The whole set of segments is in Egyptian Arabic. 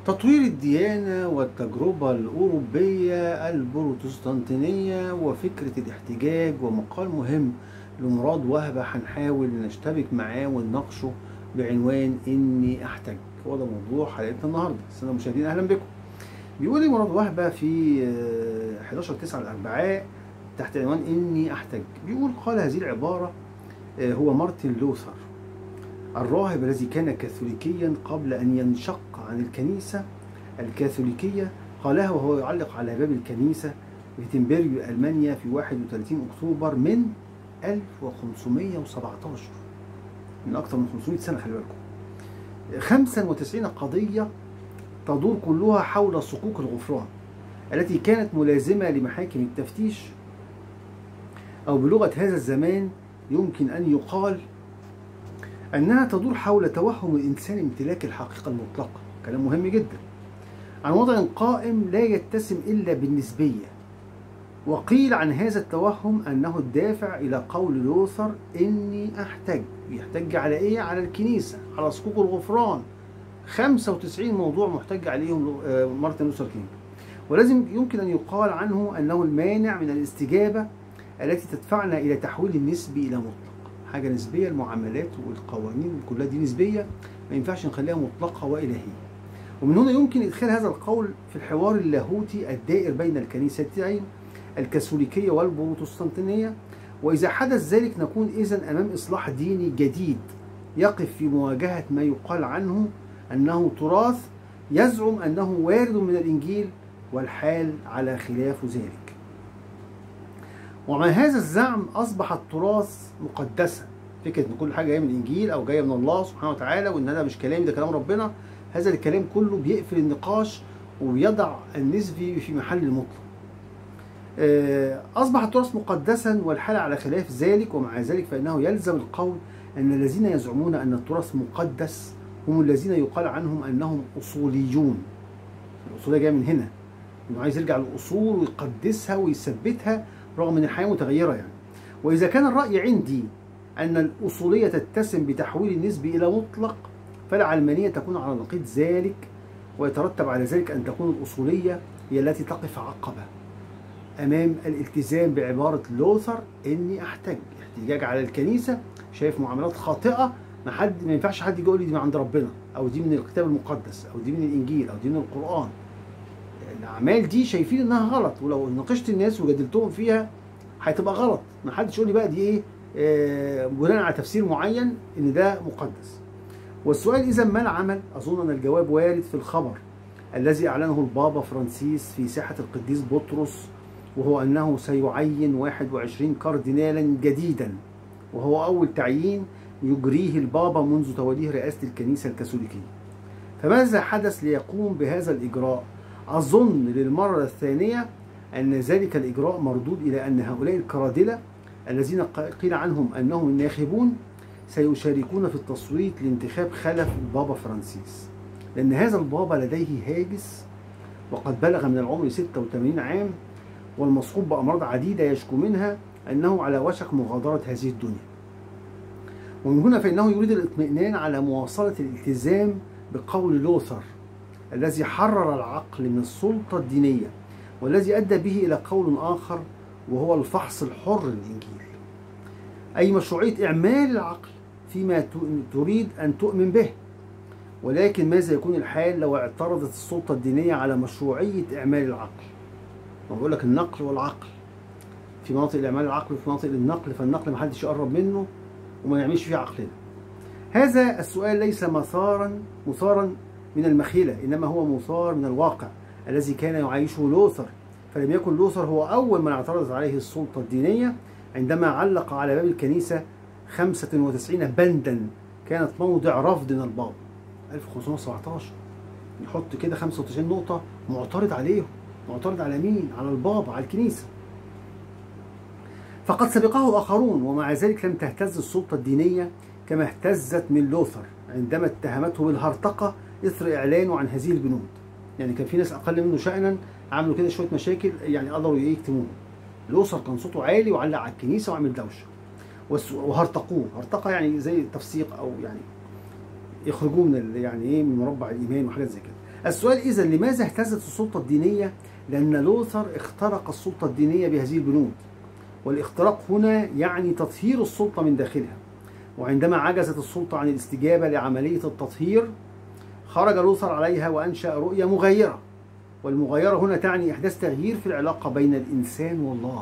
تطوير الديانة والتجربة الأوروبية البروتستانتينية وفكرة الاحتجاج ومقال مهم لمراد وهبة هنحاول نشتبك معاه ونناقشه بعنوان إني أحتج هو ده موضوع حلقتنا النهاردة السادة المشاهدين أهلا بكم بيقول لي مراد وهبة في آه، 11 9 الأربعاء تحت عنوان إني أحتج بيقول قال هذه العبارة آه، هو مارتن لوثر الراهب الذي كان كاثوليكيا قبل أن ينشق عن الكنيسة الكاثوليكية قالها وهو يعلق على باب الكنيسة في تنبريو ألمانيا في 31 أكتوبر من 1517 من أكثر من 500 سنة خلي بالكم 95 قضية تدور كلها حول صكوك الغفران التي كانت ملازمة لمحاكم التفتيش أو بلغة هذا الزمان يمكن أن يقال أنها تدور حول توهم الإنسان امتلاك الحقيقة المطلقة كلام مهم جدا عن وضع قائم لا يتسم إلا بالنسبية وقيل عن هذا التوهم أنه الدافع إلى قول لوثر إني أحتج يحتج على إيه؟ على الكنيسة على صكوك الغفران 95 موضوع محتج عليهم لو- آه، مارتن لوثر كينج ولازم يمكن أن يقال عنه أنه المانع من الاستجابة التي تدفعنا إلى تحويل النسبي إلى مطلق حاجة نسبية المعاملات والقوانين كلها دي نسبية ما ينفعش نخليها مطلقة وإلهية ومن هنا يمكن إدخال هذا القول في الحوار اللاهوتي الدائر بين الكنيستين الكاثوليكية والبروتستانتينية وإذا حدث ذلك نكون إذا أمام إصلاح ديني جديد يقف في مواجهة ما يقال عنه أنه تراث يزعم أنه وارد من الإنجيل والحال على خلاف ذلك ومع هذا الزعم أصبح التراث مقدسا فكرة إن كل حاجة جاية من الإنجيل أو جاية من الله سبحانه وتعالى وإن ده مش كلامي ده كلام ربنا هذا الكلام كله بيقفل النقاش وبيضع النسبي في محل المطلق آه، أصبح التراث مقدسا والحال على خلاف ذلك ومع ذلك فإنه يلزم القول أن الذين يزعمون أن التراث مقدس هم الذين يقال عنهم أنهم أصوليون الأصولية جاية من هنا إنه عايز يرجع للأصول ويقدسها ويثبتها رغم أن الحياة متغيرة يعني وإذا كان الرأي عندي أن الأصولية تتسم بتحويل النسبي إلى مطلق فالعلمانية تكون على نقيض ذلك ويترتب على ذلك أن تكون الأصولية هي التي تقف عقبة أمام الالتزام بعبارة لوثر إني أحتج احتجاج على الكنيسة شايف معاملات خاطئة ما حد ما ينفعش حد يجي يقول لي دي من عند ربنا أو دي من الكتاب المقدس أو دي من الإنجيل أو دي من القرآن الأعمال دي شايفين إنها غلط ولو ناقشت الناس وجادلتهم فيها هتبقى غلط ما حدش يقول لي بقى دي إيه آه، بناء على تفسير معين إن ده مقدس والسؤال إذا ما العمل؟ أظن أن الجواب وارد في الخبر الذي أعلنه البابا فرانسيس في ساحة القديس بطرس وهو أنه سيعين 21 كاردينالا جديدا وهو أول تعيين يجريه البابا منذ توليه رئاسة الكنيسة الكاثوليكية فماذا حدث ليقوم بهذا الإجراء؟ أظن للمرة الثانية أن ذلك الإجراء مردود إلى أن هؤلاء الكرادلة الذين قيل عنهم أنهم الناخبون سيشاركون في التصويت لانتخاب خلف البابا فرانسيس لأن هذا البابا لديه هاجس وقد بلغ من العمر 86 عام والمصحوب بأمراض عديدة يشكو منها أنه على وشك مغادرة هذه الدنيا ومن هنا فإنه يريد الاطمئنان على مواصلة الالتزام بقول لوثر الذي حرر العقل من السلطة الدينية والذي أدى به إلى قول آخر وهو الفحص الحر للإنجيل أي مشروعية إعمال العقل فيما ت- تريد أن تؤمن به ولكن ماذا يكون الحال لو اعترضت السلطة الدينية على مشروعية إعمال العقل ما بقول لك النقل والعقل في مناطق الإعمال العقل وفي مناطق النقل فالنقل محدش يقرب منه وما نعملش فيه عقلنا هذا السؤال ليس مثارا مثارا من المخيلة إنما هو مثار من الواقع الذي كان يعيشه لوثر فلم يكن لوثر هو أول من اعترضت عليه السلطة الدينية عندما علق على باب الكنيسة 95 بندا كانت موضع رفض من البابا 1517 يحط كده 95 نقطة معترض عليهم معترض على مين؟ على البابا على الكنيسة فقد سبقه آخرون ومع ذلك لم تهتز السلطة الدينية كما اهتزت من لوثر عندما اتهمته بالهرطقة إثر إعلانه عن هذه البنود يعني كان في ناس أقل منه شأنا عملوا كده شوية مشاكل يعني قدروا إيه يكتموه لوثر كان صوته عالي وعلق على الكنيسة وعمل دوشة والس- وهرطقوه هرطقة يعني زي تفسيق أو يعني يخرجوه من ال- يعني ايه من مربع الايمان وحاجات زي كده السؤال اذا لماذا اهتزت السلطه الدينيه لان لوثر اخترق السلطه الدينيه بهذه البنود والاختراق هنا يعني تطهير السلطه من داخلها وعندما عجزت السلطه عن الاستجابه لعمليه التطهير خرج لوثر عليها وانشا رؤيه مغايره والمغايره هنا تعني احداث تغيير في العلاقه بين الانسان والله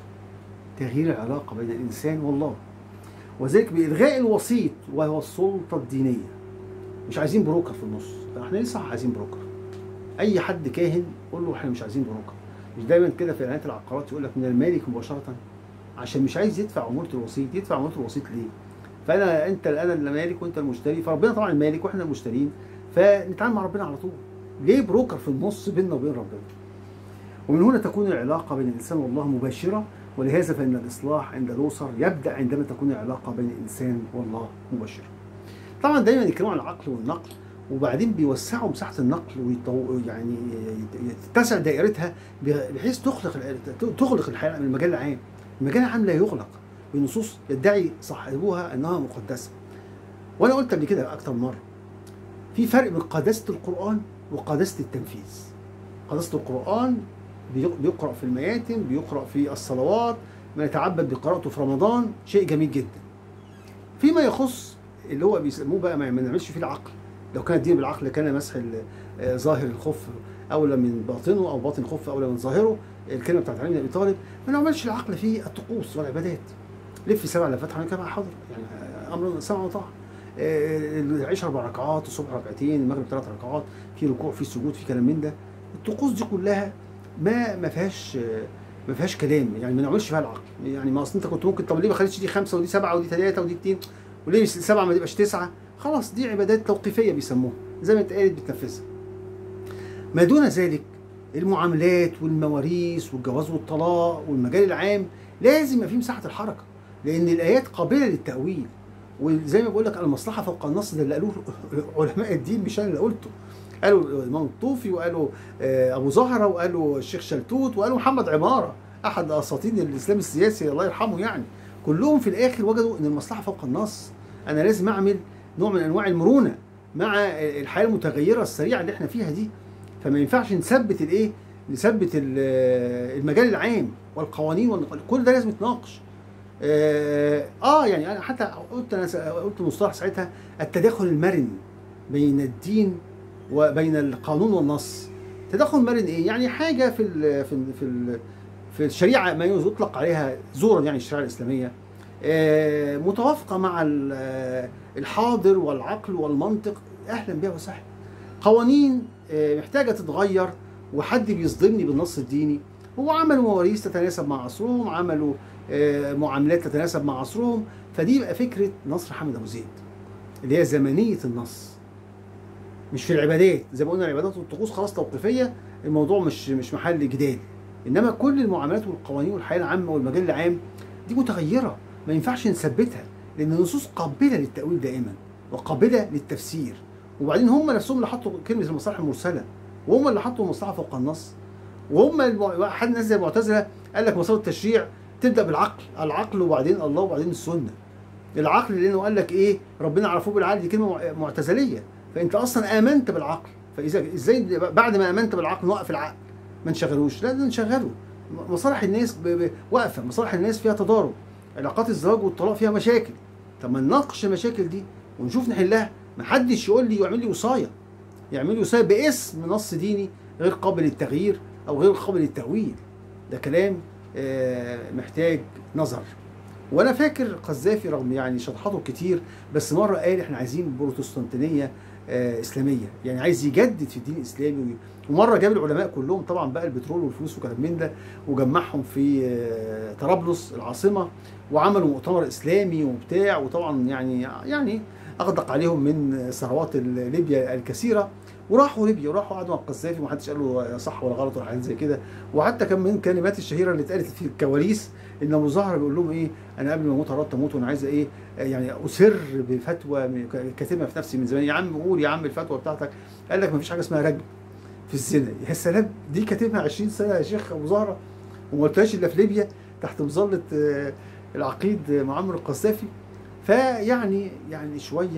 تغيير العلاقه بين الانسان والله وذلك بإلغاء الوسيط وهو السلطة الدينية مش عايزين بروكر في النص احنا ليه صح عايزين بروكر اي حد كاهن قول له احنا مش عايزين بروكر مش دايما كده في اعلانات العقارات يقول لك من المالك مباشره عشان مش عايز يدفع عموله الوسيط يدفع عموله الوسيط ليه فانا انت انا المالك وانت المشتري فربنا طبعا المالك واحنا المشترين فنتعامل مع ربنا على طول ليه بروكر في النص بيننا وبين ربنا ومن هنا تكون العلاقه بين الانسان والله مباشره ولهذا فإن الإصلاح عند لوثر يبدأ عندما تكون العلاقة بين الإنسان والله مباشرة. طبعا دايما يتكلموا عن العقل والنقل وبعدين بيوسعوا مساحة النقل ويطو يعني تتسع دائرتها بحيث تخلق تغلق الحياة المجال العام. المجال العام لا يغلق بنصوص يدعي صاحبوها أنها مقدسة. وأنا قلت قبل كده أكثر من مرة. في فرق بين قداسة القرآن وقداسة التنفيذ. قداسة القرآن بيقرأ في المياتم بيقرأ في الصلوات ما يتعبد بقراءته في رمضان شيء جميل جدا فيما يخص اللي هو بيسموه بقى ما نعملش فيه العقل لو كان الدين بالعقل كان مسح ظاهر الخف اولى من باطنه او باطن الخف اولى من ظاهره الكلمه بتاعت علي بن ابي طالب ما نعملش العقل فيه الطقوس والعبادات لف سبع لفات حوالين كما حاضر يعني امر سمع وطاعه العشاء اربع ركعات الصبح ركعتين المغرب ثلاث ركعات في ركوع في سجود في كلام من ده الطقوس دي كلها ما ما فيهاش ما فيهاش كلام يعني ما نعملش فيها العقل يعني ما اصل انت كنت ممكن طب ليه ما خليتش دي خمسه ودي سبعه ودي ثلاثه ودي اثنين وليه سبعه ما تبقاش تسعه خلاص دي عبادات توقيفيه بيسموها زي ما اتقالت بتنفذها ما دون ذلك المعاملات والمواريث والجواز والطلاق والمجال العام لازم يبقى فيه مساحه الحركه لان الايات قابله للتاويل وزي ما بقول لك المصلحه فوق النص ده اللي قالوه علماء الدين مش انا اللي قلته قالوا الامام الطوفي وقالوا ابو زهره وقالوا الشيخ شلتوت وقالوا محمد عماره احد اساطين الاسلام السياسي الله يرحمه يعني كلهم في الاخر وجدوا ان المصلحه فوق النص انا لازم اعمل نوع من انواع المرونه مع الحياه المتغيره السريعه اللي احنا فيها دي فما ينفعش نثبت الايه نثبت المجال العام والقوانين كل ده لازم يتناقش اه يعني انا حتى قلت انا قلت مصطلح ساعتها التداخل المرن بين الدين وبين القانون والنص تدخل مرن ايه يعني حاجه في ال في ال في ال في الشريعه ما يطلق عليها زورا يعني الشريعه الاسلاميه متوافقه مع الحاضر والعقل والمنطق اهلا بها وسهلا قوانين محتاجه تتغير وحد بيصدمني بالنص الديني هو عملوا مواريث تتناسب مع عصرهم عملوا معاملات تتناسب مع عصرهم فدي بقى فكره نصر حامد ابو زيد اللي هي زمنيه النص مش في العبادات زي ما قلنا العبادات والطقوس خلاص توقيفيه الموضوع مش مش محل جدال انما كل المعاملات والقوانين والحياه العامه والمجال العام دي متغيره ما ينفعش نثبتها لان النصوص قابله للتاويل دائما وقابله للتفسير وبعدين هم نفسهم اللي حطوا كلمه المصالح المرسله وهم اللي حطوا المصلحه فوق النص وهم احد الناس زي المعتزله قال لك مسار التشريع تبدا بالعقل العقل وبعدين الله وبعدين السنه العقل لانه قال لك ايه ربنا عرفوه بالعقل دي كلمه معتزليه فانت اصلا امنت بالعقل فاذا ازاي بعد ما امنت بالعقل نوقف العقل ما نشغلوش لا ده نشغله مصالح الناس واقفه مصالح الناس فيها تضارب علاقات الزواج والطلاق فيها مشاكل طب ما نناقش المشاكل دي ونشوف نحلها ما حدش يقول لي يعمل لي وصايه يعمل لي وصايه باسم نص ديني غير قابل للتغيير او غير قابل للتاويل ده كلام محتاج نظر وانا فاكر قذافي رغم يعني شطحاته كتير بس مره قال احنا عايزين بروتستانتينيه اسلاميه يعني عايز يجدد في الدين الاسلامي ومره جاب العلماء كلهم طبعا بقى البترول والفلوس وكلام من ده وجمعهم في طرابلس العاصمه وعملوا مؤتمر اسلامي وبتاع وطبعا يعني يعني اغدق عليهم من ثروات ليبيا الكثيره وراحوا ليبيا وراحوا قعدوا مع القذافي ومحدش قال له صح ولا غلط ولا حاجات زي كده وحتى كان من الكلمات الشهيره اللي اتقالت في الكواليس ان ابو زهره بيقول لهم ايه انا قبل ما اموت اردت اموت وانا عايز ايه يعني اسر بفتوى كاتبها في نفسي من زمان يا عم قول يا عم الفتوى بتاعتك قال لك ما فيش حاجه اسمها رجم في الزنا يا سلام دي كاتبها 20 سنه يا شيخ ابو زهره وما قلتهاش الا في ليبيا تحت مظله العقيد معمر القذافي فيعني يعني شويه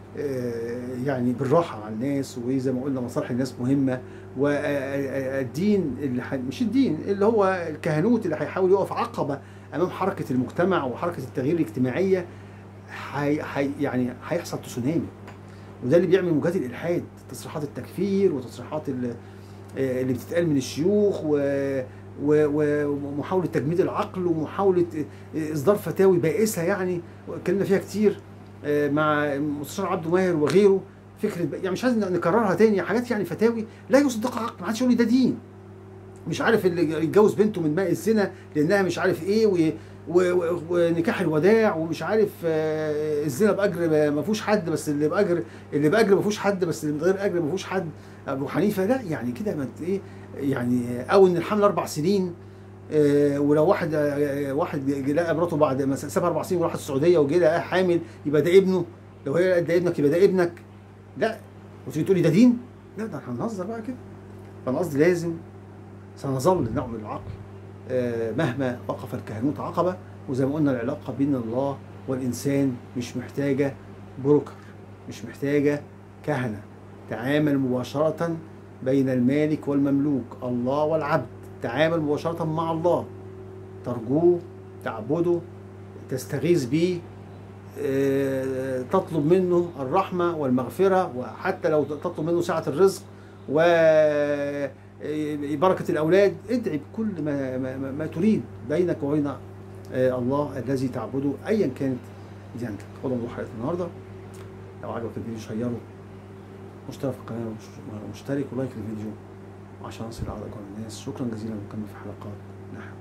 آه، يعني بالراحه على الناس وزي ما قلنا مصالح الناس مهمه والدين اللي ح- مش الدين اللي هو الكهنوت اللي هيحاول يقف عقبه امام حركه المجتمع وحركه التغيير الاجتماعيه حي حي يعني هيحصل تسونامي وده اللي بيعمل موجات الالحاد تصريحات التكفير وتصريحات ال- آه، اللي بتتقال من الشيوخ و و- ومحاولة تجميد العقل ومحاولة آه، إصدار فتاوي بائسة يعني اتكلمنا فيها كتير آه، مع مستشار عبد ماهر وغيره فكرة ب- يعني مش عايز نكررها تاني حاجات يعني فتاوي لا يصدقها عقل ما حدش يقول لي ده دين مش عارف اللي يتجوز بنته من ماء الزنا لانها مش عارف ايه و... و... و... ونكاح الوداع ومش عارف آه، الزنا باجر ما فيهوش حد بس اللي باجر اللي باجر ما فيهوش حد بس اللي من غير اجر ما فيهوش حد ابو حنيفه لا يعني كده ما انت ايه يعني او ان الحمل اربع سنين آه، ولو واحد آه، واحد لقى مراته بعد ما سابها اربع سنين وراحت السعوديه وجه لقاها حامل يبقى ده ابنه لو هي قالت ده ابنك يبقى ده ابنك لا وتيجي تقولي ده دين لا ده احنا هنهزر بقى كده فانا قصدي لازم سنظل نعمل العقل آه، مهما وقف الكهنوت عقبه وزي ما قلنا العلاقه بين الله والانسان مش محتاجه بروكر مش محتاجه كهنه تعامل مباشره بين المالك والمملوك الله والعبد تعامل مباشره مع الله ترجوه تعبده تستغيث به آه، تطلب منه الرحمه والمغفره وحتى لو تطلب منه سعه الرزق و بركة الأولاد ادعي بكل ما, ما, ما- ما تريد بينك وبين آه، الله الذي تعبده أيا كانت ديانتك خدوا موضوع حلقة النهاردة لو عجبك الفيديو شيره واشترك في القناة ومش- ومشترك ولايك للفيديو عشان نصل لأعداد أكبر من الناس شكرا جزيلا ونكمل في حلقات نحو